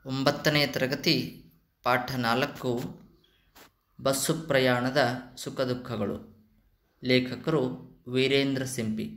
ಒಂಬತ್ತನೇ ತರಗತಿ ಪಾಠ ನಾಲ್ಕು ಬಸ್ಸು ಪ್ರಯಾಣದ ಸುಖ ದುಃಖಗಳು ಲೇಖಕರು ವೀರೇಂದ್ರ ಸಿಂಪಿ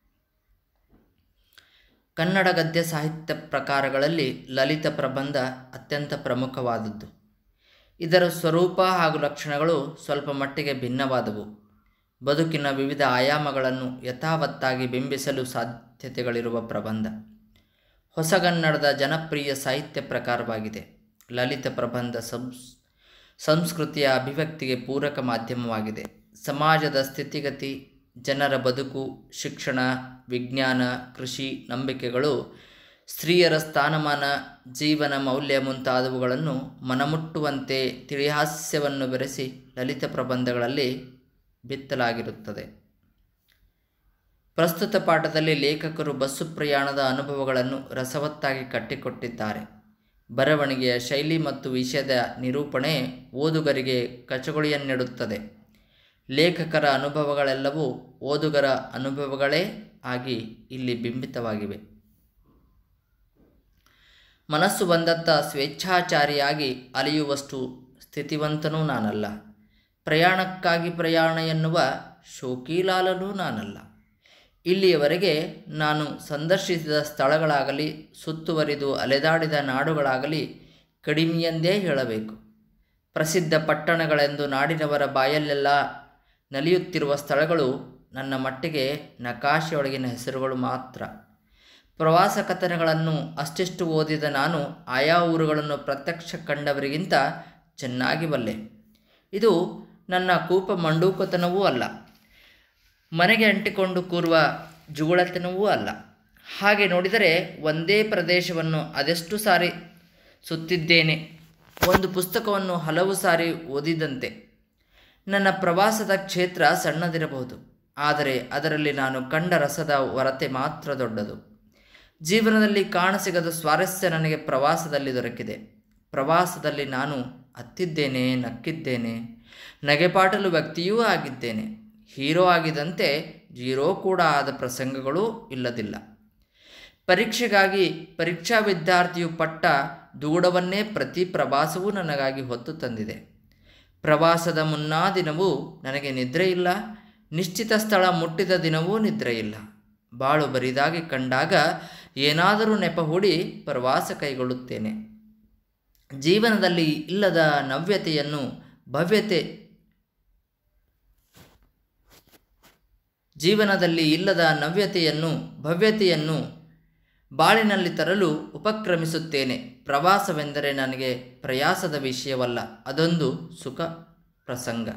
ಕನ್ನಡ ಗದ್ಯ ಸಾಹಿತ್ಯ ಪ್ರಕಾರಗಳಲ್ಲಿ ಲಲಿತ ಪ್ರಬಂಧ ಅತ್ಯಂತ ಪ್ರಮುಖವಾದದ್ದು ಇದರ ಸ್ವರೂಪ ಹಾಗೂ ಲಕ್ಷಣಗಳು ಸ್ವಲ್ಪ ಮಟ್ಟಿಗೆ ಭಿನ್ನವಾದವು ಬದುಕಿನ ವಿವಿಧ ಆಯಾಮಗಳನ್ನು ಯಥಾವತ್ತಾಗಿ ಬಿಂಬಿಸಲು ಸಾಧ್ಯತೆಗಳಿರುವ ಪ್ರಬಂಧ ಹೊಸಗನ್ನಡದ ಜನಪ್ರಿಯ ಸಾಹಿತ್ಯ ಪ್ರಕಾರವಾಗಿದೆ ಲಲಿತ ಪ್ರಬಂಧ ಸಂಸ್ ಸಂಸ್ಕೃತಿಯ ಅಭಿವ್ಯಕ್ತಿಗೆ ಪೂರಕ ಮಾಧ್ಯಮವಾಗಿದೆ ಸಮಾಜದ ಸ್ಥಿತಿಗತಿ ಜನರ ಬದುಕು ಶಿಕ್ಷಣ ವಿಜ್ಞಾನ ಕೃಷಿ ನಂಬಿಕೆಗಳು ಸ್ತ್ರೀಯರ ಸ್ಥಾನಮಾನ ಜೀವನ ಮೌಲ್ಯ ಮುಂತಾದವುಗಳನ್ನು ಮನಮುಟ್ಟುವಂತೆ ತಿಳಿಹಾಸ್ಯವನ್ನು ಬೆರೆಸಿ ಲಲಿತ ಪ್ರಬಂಧಗಳಲ್ಲಿ ಬಿತ್ತಲಾಗಿರುತ್ತದೆ ಪ್ರಸ್ತುತ ಪಾಠದಲ್ಲಿ ಲೇಖಕರು ಬಸ್ಸು ಪ್ರಯಾಣದ ಅನುಭವಗಳನ್ನು ರಸವತ್ತಾಗಿ ಕಟ್ಟಿಕೊಟ್ಟಿದ್ದಾರೆ ಬರವಣಿಗೆಯ ಶೈಲಿ ಮತ್ತು ವಿಷಯದ ನಿರೂಪಣೆ ಓದುಗರಿಗೆ ಕಚಗುಳಿಯನ್ನಿಡುತ್ತದೆ ಲೇಖಕರ ಅನುಭವಗಳೆಲ್ಲವೂ ಓದುಗರ ಅನುಭವಗಳೇ ಆಗಿ ಇಲ್ಲಿ ಬಿಂಬಿತವಾಗಿವೆ ಮನಸ್ಸು ಬಂದತ್ತ ಸ್ವೇಚ್ಛಾಚಾರಿಯಾಗಿ ಅಲಿಯುವಷ್ಟು ಸ್ಥಿತಿವಂತನೂ ನಾನಲ್ಲ ಪ್ರಯಾಣಕ್ಕಾಗಿ ಪ್ರಯಾಣ ಎನ್ನುವ ಶೋಕೀಲಾಲನೂ ನಾನಲ್ಲ ಇಲ್ಲಿಯವರೆಗೆ ನಾನು ಸಂದರ್ಶಿಸಿದ ಸ್ಥಳಗಳಾಗಲಿ ಸುತ್ತುವರಿದು ಅಲೆದಾಡಿದ ನಾಡುಗಳಾಗಲಿ ಕಡಿಮೆಯೆಂದೇ ಹೇಳಬೇಕು ಪ್ರಸಿದ್ಧ ಪಟ್ಟಣಗಳೆಂದು ನಾಡಿನವರ ಬಾಯಲ್ಲೆಲ್ಲ ನಲಿಯುತ್ತಿರುವ ಸ್ಥಳಗಳು ನನ್ನ ಮಟ್ಟಿಗೆ ನಕಾಶೆಯೊಳಗಿನ ಹೆಸರುಗಳು ಮಾತ್ರ ಪ್ರವಾಸ ಕಥನಗಳನ್ನು ಅಷ್ಟಿಷ್ಟು ಓದಿದ ನಾನು ಆಯಾ ಊರುಗಳನ್ನು ಪ್ರತ್ಯಕ್ಷ ಕಂಡವರಿಗಿಂತ ಚೆನ್ನಾಗಿ ಬಲ್ಲೆ ಇದು ನನ್ನ ಕೂಪ ಮಂಡೂಕತನವೂ ಅಲ್ಲ ಮನೆಗೆ ಅಂಟಿಕೊಂಡು ಕೂರುವ ಜುಗುಳತನವೂ ಅಲ್ಲ ಹಾಗೆ ನೋಡಿದರೆ ಒಂದೇ ಪ್ರದೇಶವನ್ನು ಅದೆಷ್ಟು ಸಾರಿ ಸುತ್ತಿದ್ದೇನೆ ಒಂದು ಪುಸ್ತಕವನ್ನು ಹಲವು ಸಾರಿ ಓದಿದಂತೆ ನನ್ನ ಪ್ರವಾಸದ ಕ್ಷೇತ್ರ ಸಣ್ಣದಿರಬಹುದು ಆದರೆ ಅದರಲ್ಲಿ ನಾನು ಕಂಡ ರಸದ ಹೊರತೆ ಮಾತ್ರ ದೊಡ್ಡದು ಜೀವನದಲ್ಲಿ ಕಾಣಸಿಗದ ಸ್ವಾರಸ್ಯ ನನಗೆ ಪ್ರವಾಸದಲ್ಲಿ ದೊರಕಿದೆ ಪ್ರವಾಸದಲ್ಲಿ ನಾನು ಹತ್ತಿದ್ದೇನೆ ನಕ್ಕಿದ್ದೇನೆ ನಗೆಪಾಟಲು ವ್ಯಕ್ತಿಯೂ ಆಗಿದ್ದೇನೆ ಹೀರೋ ಆಗಿದಂತೆ ಜೀರೋ ಕೂಡ ಆದ ಪ್ರಸಂಗಗಳೂ ಇಲ್ಲದಿಲ್ಲ ಪರೀಕ್ಷೆಗಾಗಿ ಪರೀಕ್ಷಾ ವಿದ್ಯಾರ್ಥಿಯು ಪಟ್ಟ ದೂಡವನ್ನೇ ಪ್ರತಿ ಪ್ರವಾಸವೂ ನನಗಾಗಿ ಹೊತ್ತು ತಂದಿದೆ ಪ್ರವಾಸದ ಮುನ್ನಾ ದಿನವೂ ನನಗೆ ನಿದ್ರೆ ಇಲ್ಲ ನಿಶ್ಚಿತ ಸ್ಥಳ ಮುಟ್ಟಿದ ದಿನವೂ ನಿದ್ರೆ ಇಲ್ಲ ಬಾಳು ಬರಿದಾಗಿ ಕಂಡಾಗ ಏನಾದರೂ ನೆಪ ಹೂಡಿ ಪ್ರವಾಸ ಕೈಗೊಳ್ಳುತ್ತೇನೆ ಜೀವನದಲ್ಲಿ ಇಲ್ಲದ ನವ್ಯತೆಯನ್ನು ಭವ್ಯತೆ ಜೀವನದಲ್ಲಿ ಇಲ್ಲದ ನವ್ಯತೆಯನ್ನು ಭವ್ಯತೆಯನ್ನು ಬಾಳಿನಲ್ಲಿ ತರಲು ಉಪಕ್ರಮಿಸುತ್ತೇನೆ ಪ್ರವಾಸವೆಂದರೆ ನನಗೆ ಪ್ರಯಾಸದ ವಿಷಯವಲ್ಲ ಅದೊಂದು ಸುಖ ಪ್ರಸಂಗ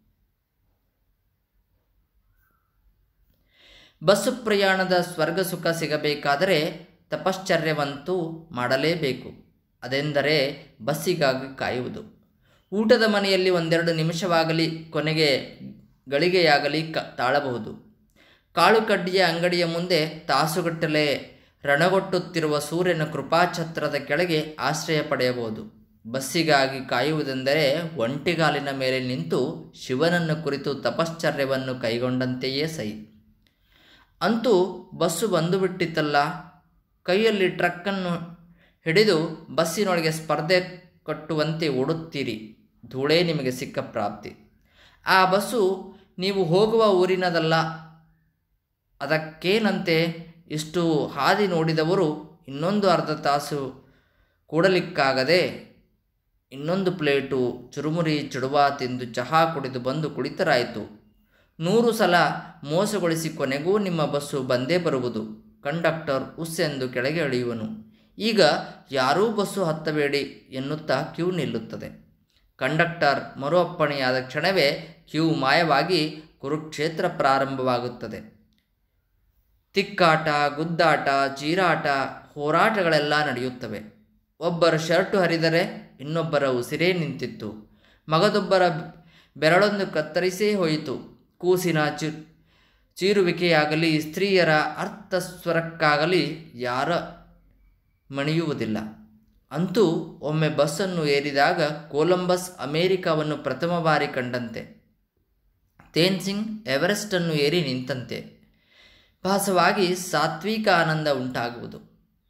ಬಸ್ಸು ಪ್ರಯಾಣದ ಸ್ವರ್ಗ ಸುಖ ಸಿಗಬೇಕಾದರೆ ತಪಶ್ಚರ್ಯವಂತೂ ಮಾಡಲೇಬೇಕು ಅದೆಂದರೆ ಬಸ್ಸಿಗಾಗಿ ಕಾಯುವುದು ಊಟದ ಮನೆಯಲ್ಲಿ ಒಂದೆರಡು ನಿಮಿಷವಾಗಲಿ ಕೊನೆಗೆ ಗಳಿಗೆಯಾಗಲಿ ಕ ತಾಳಬಹುದು ಕಾಳು ಕಡ್ಡಿಯ ಅಂಗಡಿಯ ಮುಂದೆ ತಾಸುಗಟ್ಟಲೆ ರಣಗೊಟ್ಟುತ್ತಿರುವ ಸೂರ್ಯನ ಕೃಪಾಛತ್ರದ ಕೆಳಗೆ ಆಶ್ರಯ ಪಡೆಯಬಹುದು ಬಸ್ಸಿಗಾಗಿ ಕಾಯುವುದೆಂದರೆ ಒಂಟಿಗಾಲಿನ ಮೇಲೆ ನಿಂತು ಶಿವನನ್ನು ಕುರಿತು ತಪಶ್ಚರ್ಯವನ್ನು ಕೈಗೊಂಡಂತೆಯೇ ಸೈ ಅಂತೂ ಬಸ್ಸು ಬಂದುಬಿಟ್ಟಿತ್ತಲ್ಲ ಕೈಯಲ್ಲಿ ಟ್ರಕ್ಕನ್ನು ಹಿಡಿದು ಬಸ್ಸಿನೊಳಗೆ ಸ್ಪರ್ಧೆ ಕಟ್ಟುವಂತೆ ಓಡುತ್ತೀರಿ ಧೂಳೇ ನಿಮಗೆ ಸಿಕ್ಕ ಪ್ರಾಪ್ತಿ ಆ ಬಸ್ಸು ನೀವು ಹೋಗುವ ಊರಿನದಲ್ಲ ಅದಕ್ಕೇನಂತೆ ಇಷ್ಟು ಹಾದಿ ನೋಡಿದವರು ಇನ್ನೊಂದು ಅರ್ಧ ತಾಸು ಕೂಡಲಿಕ್ಕಾಗದೆ ಇನ್ನೊಂದು ಪ್ಲೇಟು ಚುರುಮುರಿ ಚುಡುವ ತಿಂದು ಚಹಾ ಕುಡಿದು ಬಂದು ಕುಳಿತರಾಯಿತು ನೂರು ಸಲ ಮೋಸಗೊಳಿಸಿ ಕೊನೆಗೂ ನಿಮ್ಮ ಬಸ್ಸು ಬಂದೇ ಬರುವುದು ಕಂಡಕ್ಟರ್ ಉಸ್ಸೆಂದು ಕೆಳಗೆ ಇಳಿಯುವನು ಈಗ ಯಾರೂ ಬಸ್ಸು ಹತ್ತಬೇಡಿ ಎನ್ನುತ್ತಾ ಕ್ಯೂ ನಿಲ್ಲುತ್ತದೆ ಕಂಡಕ್ಟರ್ ಮರು ಅಪ್ಪಣೆಯಾದ ಕ್ಷಣವೇ ಕ್ಯೂ ಮಾಯವಾಗಿ ಕುರುಕ್ಷೇತ್ರ ಪ್ರಾರಂಭವಾಗುತ್ತದೆ ತಿಕ್ಕಾಟ ಗುದ್ದಾಟ ಚೀರಾಟ ಹೋರಾಟಗಳೆಲ್ಲ ನಡೆಯುತ್ತವೆ ಒಬ್ಬರ ಶರ್ಟು ಹರಿದರೆ ಇನ್ನೊಬ್ಬರ ಉಸಿರೇ ನಿಂತಿತ್ತು ಮಗದೊಬ್ಬರ ಬೆರಳೊಂದು ಕತ್ತರಿಸೇ ಹೋಯಿತು ಕೂಸಿನ ಚಿ ಚೀರುವಿಕೆಯಾಗಲಿ ಸ್ತ್ರೀಯರ ಅರ್ಥಸ್ವರಕ್ಕಾಗಲಿ ಯಾರ ಮಣಿಯುವುದಿಲ್ಲ ಅಂತೂ ಒಮ್ಮೆ ಬಸ್ಸನ್ನು ಏರಿದಾಗ ಕೊಲಂಬಸ್ ಅಮೇರಿಕಾವನ್ನು ಪ್ರಥಮ ಬಾರಿ ಕಂಡಂತೆ ತೇನ್ಸಿಂಗ್ ಎವರೆಸ್ಟನ್ನು ಏರಿ ನಿಂತಂತೆ ಭಾಸವಾಗಿ ಸಾತ್ವಿಕ ಆನಂದ ಉಂಟಾಗುವುದು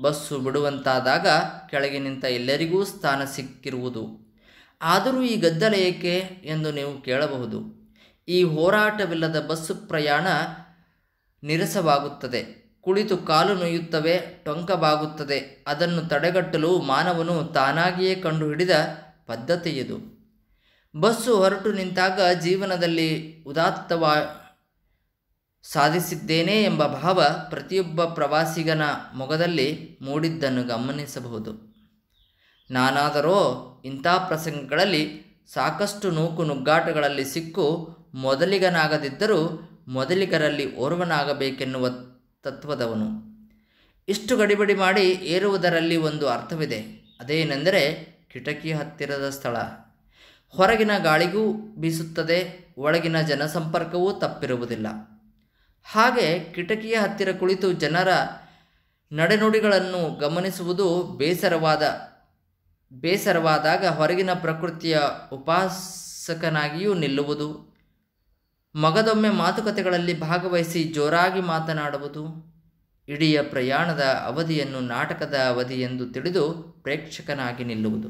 ಬಸ್ಸು ಬಿಡುವಂತಾದಾಗ ಕೆಳಗೆ ನಿಂತ ಎಲ್ಲರಿಗೂ ಸ್ಥಾನ ಸಿಕ್ಕಿರುವುದು ಆದರೂ ಈ ಗದ್ದಲ ಏಕೆ ಎಂದು ನೀವು ಕೇಳಬಹುದು ಈ ಹೋರಾಟವಿಲ್ಲದ ಬಸ್ಸು ಪ್ರಯಾಣ ನಿರಸವಾಗುತ್ತದೆ ಕುಳಿತು ಕಾಲು ನೋಯುತ್ತವೆ ಟೊಂಕವಾಗುತ್ತದೆ ಅದನ್ನು ತಡೆಗಟ್ಟಲು ಮಾನವನು ತಾನಾಗಿಯೇ ಕಂಡುಹಿಡಿದ ಪದ್ಧತಿ ಇದು ಬಸ್ಸು ಹೊರಟು ನಿಂತಾಗ ಜೀವನದಲ್ಲಿ ಉದಾತ್ತವಾ ಸಾಧಿಸಿದ್ದೇನೆ ಎಂಬ ಭಾವ ಪ್ರತಿಯೊಬ್ಬ ಪ್ರವಾಸಿಗನ ಮೊಗದಲ್ಲಿ ಮೂಡಿದ್ದನ್ನು ಗಮನಿಸಬಹುದು ನಾನಾದರೋ ಇಂಥ ಪ್ರಸಂಗಗಳಲ್ಲಿ ಸಾಕಷ್ಟು ನೂಕು ನುಗ್ಗಾಟಗಳಲ್ಲಿ ಸಿಕ್ಕು ಮೊದಲಿಗನಾಗದಿದ್ದರೂ ಮೊದಲಿಗರಲ್ಲಿ ಓರ್ವನಾಗಬೇಕೆನ್ನುವ ತತ್ವದವನು ಇಷ್ಟು ಗಡಿಬಿಡಿ ಮಾಡಿ ಏರುವುದರಲ್ಲಿ ಒಂದು ಅರ್ಥವಿದೆ ಅದೇನೆಂದರೆ ಕಿಟಕಿ ಹತ್ತಿರದ ಸ್ಥಳ ಹೊರಗಿನ ಗಾಳಿಗೂ ಬೀಸುತ್ತದೆ ಒಳಗಿನ ಜನಸಂಪರ್ಕವೂ ತಪ್ಪಿರುವುದಿಲ್ಲ ಹಾಗೆ ಕಿಟಕಿಯ ಹತ್ತಿರ ಕುಳಿತು ಜನರ ನಡೆನುಡಿಗಳನ್ನು ಗಮನಿಸುವುದು ಬೇಸರವಾದ ಬೇಸರವಾದಾಗ ಹೊರಗಿನ ಪ್ರಕೃತಿಯ ಉಪಾಸಕನಾಗಿಯೂ ನಿಲ್ಲುವುದು ಮಗದೊಮ್ಮೆ ಮಾತುಕತೆಗಳಲ್ಲಿ ಭಾಗವಹಿಸಿ ಜೋರಾಗಿ ಮಾತನಾಡುವುದು ಇಡೀ ಪ್ರಯಾಣದ ಅವಧಿಯನ್ನು ನಾಟಕದ ಅವಧಿ ಎಂದು ತಿಳಿದು ಪ್ರೇಕ್ಷಕನಾಗಿ ನಿಲ್ಲುವುದು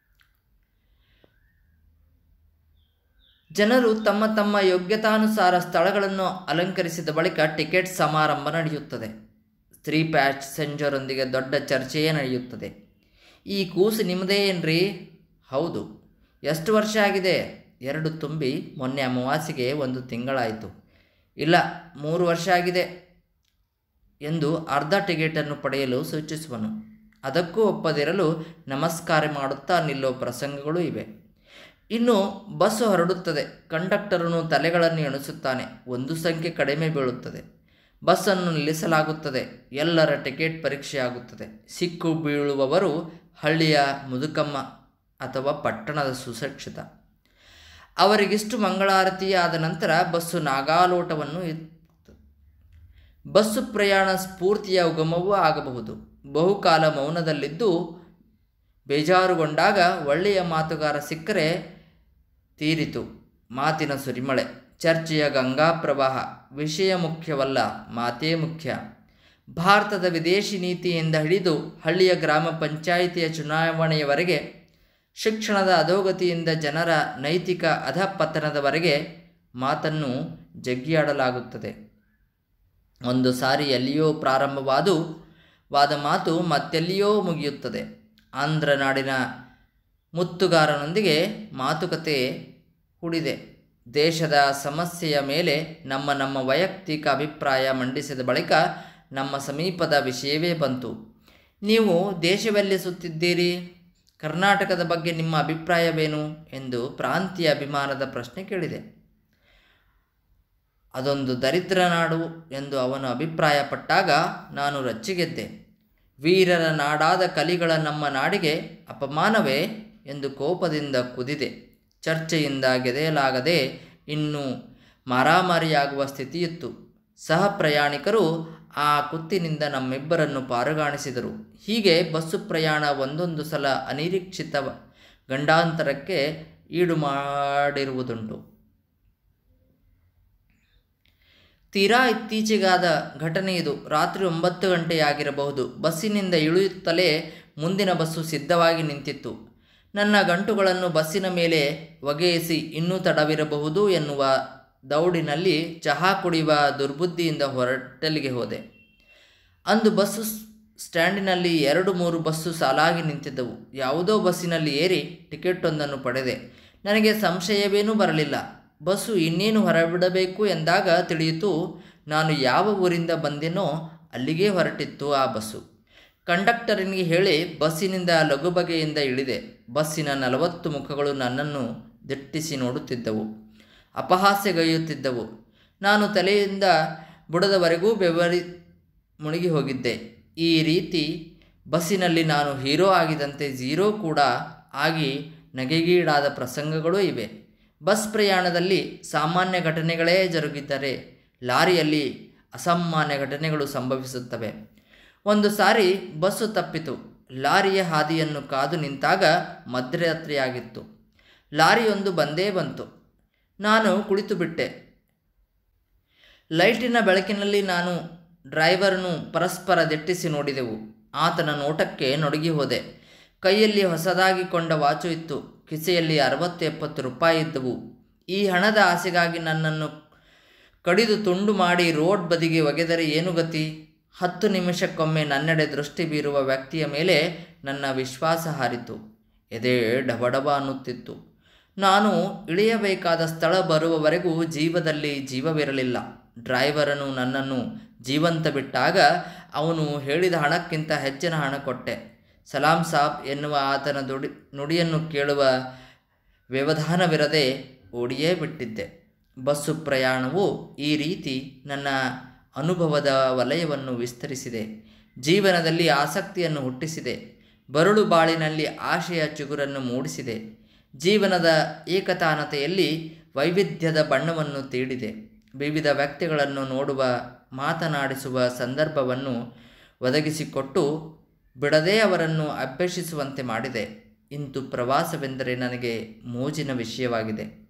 ಜನರು ತಮ್ಮ ತಮ್ಮ ಯೋಗ್ಯತಾನುಸಾರ ಸ್ಥಳಗಳನ್ನು ಅಲಂಕರಿಸಿದ ಬಳಿಕ ಟಿಕೆಟ್ ಸಮಾರಂಭ ನಡೆಯುತ್ತದೆ ಸ್ತ್ರೀ ಪ್ಯಾಸೆಂಜರೊಂದಿಗೆ ದೊಡ್ಡ ಚರ್ಚೆಯೇ ನಡೆಯುತ್ತದೆ ಈ ಕೂಸು ನಿಮ್ಮದೇ ಏನ್ರಿ ಹೌದು ಎಷ್ಟು ವರ್ಷ ಆಗಿದೆ ಎರಡು ತುಂಬಿ ಮೊನ್ನೆ ಅಮಾವಾಸ್ಯೆಗೆ ಒಂದು ತಿಂಗಳಾಯಿತು ಇಲ್ಲ ಮೂರು ವರ್ಷ ಆಗಿದೆ ಎಂದು ಅರ್ಧ ಟಿಕೆಟನ್ನು ಪಡೆಯಲು ಸೂಚಿಸುವನು ಅದಕ್ಕೂ ಒಪ್ಪದಿರಲು ನಮಸ್ಕಾರ ಮಾಡುತ್ತಾ ನಿಲ್ಲೋ ಪ್ರಸಂಗಗಳೂ ಇವೆ ಇನ್ನು ಬಸ್ಸು ಹೊರಡುತ್ತದೆ ಕಂಡಕ್ಟರನು ತಲೆಗಳನ್ನು ಎಣಿಸುತ್ತಾನೆ ಒಂದು ಸಂಖ್ಯೆ ಕಡಿಮೆ ಬೀಳುತ್ತದೆ ಬಸ್ಸನ್ನು ನಿಲ್ಲಿಸಲಾಗುತ್ತದೆ ಎಲ್ಲರ ಟಿಕೆಟ್ ಪರೀಕ್ಷೆಯಾಗುತ್ತದೆ ಸಿಕ್ಕು ಬೀಳುವವರು ಹಳ್ಳಿಯ ಮುದುಕಮ್ಮ ಅಥವಾ ಪಟ್ಟಣದ ಸುಶಿಕ್ಷಿತ ಅವರಿಗಿಷ್ಟು ಮಂಗಳಾರತಿ ಆದ ನಂತರ ಬಸ್ಸು ನಾಗಾಲೋಟವನ್ನು ಎತ್ತುತ್ತದೆ. ಬಸ್ಸು ಪ್ರಯಾಣ ಸ್ಫೂರ್ತಿಯ ಉಗಮವೂ ಆಗಬಹುದು ಬಹುಕಾಲ ಮೌನದಲ್ಲಿದ್ದು ಬೇಜಾರುಗೊಂಡಾಗ ಒಳ್ಳೆಯ ಮಾತುಗಾರ ಸಿಕ್ಕರೆ ತೀರಿತು ಮಾತಿನ ಸುರಿಮಳೆ ಚರ್ಚೆಯ ಗಂಗಾ ಪ್ರವಾಹ ವಿಷಯ ಮುಖ್ಯವಲ್ಲ ಮಾತೇ ಮುಖ್ಯ ಭಾರತದ ವಿದೇಶಿ ನೀತಿಯಿಂದ ಹಿಡಿದು ಹಳ್ಳಿಯ ಗ್ರಾಮ ಪಂಚಾಯಿತಿಯ ಚುನಾವಣೆಯವರೆಗೆ ಶಿಕ್ಷಣದ ಅಧೋಗತಿಯಿಂದ ಜನರ ನೈತಿಕ ಅಧಪತನದವರೆಗೆ ಮಾತನ್ನು ಜಗ್ಗಿಯಾಡಲಾಗುತ್ತದೆ ಒಂದು ಸಾರಿ ಎಲ್ಲಿಯೋ ಪ್ರಾರಂಭವಾದು ವಾದ ಮಾತು ಮತ್ತೆಲ್ಲಿಯೋ ಮುಗಿಯುತ್ತದೆ ಆಂಧ್ರ ನಾಡಿನ ಮುತ್ತುಗಾರನೊಂದಿಗೆ ಮಾತುಕತೆ ಹೂಡಿದೆ ದೇಶದ ಸಮಸ್ಯೆಯ ಮೇಲೆ ನಮ್ಮ ನಮ್ಮ ವೈಯಕ್ತಿಕ ಅಭಿಪ್ರಾಯ ಮಂಡಿಸಿದ ಬಳಿಕ ನಮ್ಮ ಸಮೀಪದ ವಿಷಯವೇ ಬಂತು ನೀವು ದೇಶವೆಲ್ಲಿ ಸುತ್ತಿದ್ದೀರಿ ಕರ್ನಾಟಕದ ಬಗ್ಗೆ ನಿಮ್ಮ ಅಭಿಪ್ರಾಯವೇನು ಎಂದು ಪ್ರಾಂತೀಯ ಅಭಿಮಾನದ ಪ್ರಶ್ನೆ ಕೇಳಿದೆ ಅದೊಂದು ದರಿದ್ರ ನಾಡು ಎಂದು ಅವನು ಅಭಿಪ್ರಾಯಪಟ್ಟಾಗ ನಾನು ರಚ್ಚಿಗೆದ್ದೆ ವೀರರ ನಾಡಾದ ಕಲಿಗಳ ನಮ್ಮ ನಾಡಿಗೆ ಅಪಮಾನವೇ ಎಂದು ಕೋಪದಿಂದ ಕುದಿದೆ ಚರ್ಚೆಯಿಂದ ಗೆದೆಯಲಾಗದೆ ಇನ್ನೂ ಮಾರಾಮಾರಿಯಾಗುವ ಸ್ಥಿತಿಯಿತ್ತು ಸಹ ಪ್ರಯಾಣಿಕರು ಆ ಕುತ್ತಿನಿಂದ ನಮ್ಮಿಬ್ಬರನ್ನು ಪಾರುಗಾಣಿಸಿದರು ಹೀಗೆ ಬಸ್ಸು ಪ್ರಯಾಣ ಒಂದೊಂದು ಸಲ ಅನಿರೀಕ್ಷಿತ ಗಂಡಾಂತರಕ್ಕೆ ಈಡು ಮಾಡಿರುವುದುಂಟು ತೀರಾ ಇತ್ತೀಚೆಗಾದ ಘಟನೆ ಇದು ರಾತ್ರಿ ಒಂಬತ್ತು ಗಂಟೆಯಾಗಿರಬಹುದು ಬಸ್ಸಿನಿಂದ ಇಳಿಯುತ್ತಲೇ ಮುಂದಿನ ಬಸ್ಸು ಸಿದ್ಧವಾಗಿ ನಿಂತಿತ್ತು ನನ್ನ ಗಂಟುಗಳನ್ನು ಬಸ್ಸಿನ ಮೇಲೆ ಒಗೆಯಿಸಿ ಇನ್ನೂ ತಡವಿರಬಹುದು ಎನ್ನುವ ದೌಡಿನಲ್ಲಿ ಚಹಾ ಕುಡಿಯುವ ದುರ್ಬುದ್ಧಿಯಿಂದ ಹೊರಟಲಿಗೆ ಹೋದೆ ಅಂದು ಬಸ್ಸು ಸ್ಟ್ಯಾಂಡಿನಲ್ಲಿ ಎರಡು ಮೂರು ಬಸ್ಸು ಸಾಲಾಗಿ ನಿಂತಿದ್ದವು ಯಾವುದೋ ಬಸ್ಸಿನಲ್ಲಿ ಏರಿ ಟಿಕೆಟೊಂದನ್ನು ಪಡೆದೆ ನನಗೆ ಸಂಶಯವೇನೂ ಬರಲಿಲ್ಲ ಬಸ್ಸು ಇನ್ನೇನು ಹೊರಬಿಡಬೇಕು ಎಂದಾಗ ತಿಳಿಯಿತು ನಾನು ಯಾವ ಊರಿಂದ ಬಂದೆನೋ ಅಲ್ಲಿಗೇ ಹೊರಟಿತ್ತು ಆ ಬಸ್ಸು ಕಂಡಕ್ಟರನಿಗೆ ಹೇಳಿ ಬಸ್ಸಿನಿಂದ ಲಘು ಬಗೆಯಿಂದ ಇಳಿದೆ ಬಸ್ಸಿನ ನಲವತ್ತು ಮುಖಗಳು ನನ್ನನ್ನು ದಿಟ್ಟಿಸಿ ನೋಡುತ್ತಿದ್ದವು ಅಪಹಾಸ್ಯಗೈಯುತ್ತಿದ್ದವು ನಾನು ತಲೆಯಿಂದ ಬುಡದವರೆಗೂ ಬೆವರಿ ಮುಳುಗಿ ಹೋಗಿದ್ದೆ ಈ ರೀತಿ ಬಸ್ಸಿನಲ್ಲಿ ನಾನು ಹೀರೋ ಆಗಿದಂತೆ ಝೀರೋ ಕೂಡ ಆಗಿ ನಗೆಗೀಡಾದ ಪ್ರಸಂಗಗಳೂ ಇವೆ ಬಸ್ ಪ್ರಯಾಣದಲ್ಲಿ ಸಾಮಾನ್ಯ ಘಟನೆಗಳೇ ಜರುಗಿದ್ದರೆ ಲಾರಿಯಲ್ಲಿ ಅಸಾಮಾನ್ಯ ಘಟನೆಗಳು ಸಂಭವಿಸುತ್ತವೆ ಒಂದು ಸಾರಿ ಬಸ್ಸು ತಪ್ಪಿತು ಲಾರಿಯ ಹಾದಿಯನ್ನು ಕಾದು ನಿಂತಾಗ ಮಧ್ಯರಾತ್ರಿಯಾಗಿತ್ತು ಲಾರಿಯೊಂದು ಬಂದೇ ಬಂತು ನಾನು ಕುಳಿತು ಬಿಟ್ಟೆ ಲೈಟಿನ ಬೆಳಕಿನಲ್ಲಿ ನಾನು ಡ್ರೈವರನ್ನು ಪರಸ್ಪರ ದಿಟ್ಟಿಸಿ ನೋಡಿದೆವು ಆತನ ನೋಟಕ್ಕೆ ನಡುಗಿ ಹೋದೆ ಕೈಯಲ್ಲಿ ಹೊಸದಾಗಿ ಕೊಂಡ ವಾಚು ಇತ್ತು ಕಿಸೆಯಲ್ಲಿ ಅರವತ್ತು ಎಪ್ಪತ್ತು ರೂಪಾಯಿ ಇದ್ದವು ಈ ಹಣದ ಆಸೆಗಾಗಿ ನನ್ನನ್ನು ಕಡಿದು ತುಂಡು ಮಾಡಿ ರೋಡ್ ಬದಿಗೆ ಒಗೆದರೆ ಏನು ಗತಿ ಹತ್ತು ನಿಮಿಷಕ್ಕೊಮ್ಮೆ ನನ್ನೆಡೆ ದೃಷ್ಟಿ ಬೀರುವ ವ್ಯಕ್ತಿಯ ಮೇಲೆ ನನ್ನ ವಿಶ್ವಾಸ ಹಾರಿತು ಎದೆ ಡಬಡಬ ಅನ್ನುತ್ತಿತ್ತು ನಾನು ಇಳಿಯಬೇಕಾದ ಸ್ಥಳ ಬರುವವರೆಗೂ ಜೀವದಲ್ಲಿ ಜೀವವಿರಲಿಲ್ಲ ಡ್ರೈವರನು ನನ್ನನ್ನು ಜೀವಂತ ಬಿಟ್ಟಾಗ ಅವನು ಹೇಳಿದ ಹಣಕ್ಕಿಂತ ಹೆಚ್ಚಿನ ಹಣ ಕೊಟ್ಟೆ ಸಲಾಂ ಸಾಬ್ ಎನ್ನುವ ಆತನ ದುಡಿ ನುಡಿಯನ್ನು ಕೇಳುವ ವ್ಯವಧಾನವಿರದೆ ಓಡಿಯೇ ಬಿಟ್ಟಿದ್ದೆ ಬಸ್ಸು ಪ್ರಯಾಣವು ಈ ರೀತಿ ನನ್ನ ಅನುಭವದ ವಲಯವನ್ನು ವಿಸ್ತರಿಸಿದೆ ಜೀವನದಲ್ಲಿ ಆಸಕ್ತಿಯನ್ನು ಹುಟ್ಟಿಸಿದೆ ಬರಳು ಬಾಳಿನಲ್ಲಿ ಆಶೆಯ ಚಿಗುರನ್ನು ಮೂಡಿಸಿದೆ ಜೀವನದ ಏಕತಾನತೆಯಲ್ಲಿ ವೈವಿಧ್ಯದ ಬಣ್ಣವನ್ನು ತೀಡಿದೆ ವಿವಿಧ ವ್ಯಕ್ತಿಗಳನ್ನು ನೋಡುವ ಮಾತನಾಡಿಸುವ ಸಂದರ್ಭವನ್ನು ಒದಗಿಸಿಕೊಟ್ಟು ಬಿಡದೇ ಅವರನ್ನು ಅಭ್ಯಸಿಸುವಂತೆ ಮಾಡಿದೆ ಇಂತು ಪ್ರವಾಸವೆಂದರೆ ನನಗೆ ಮೋಜಿನ ವಿಷಯವಾಗಿದೆ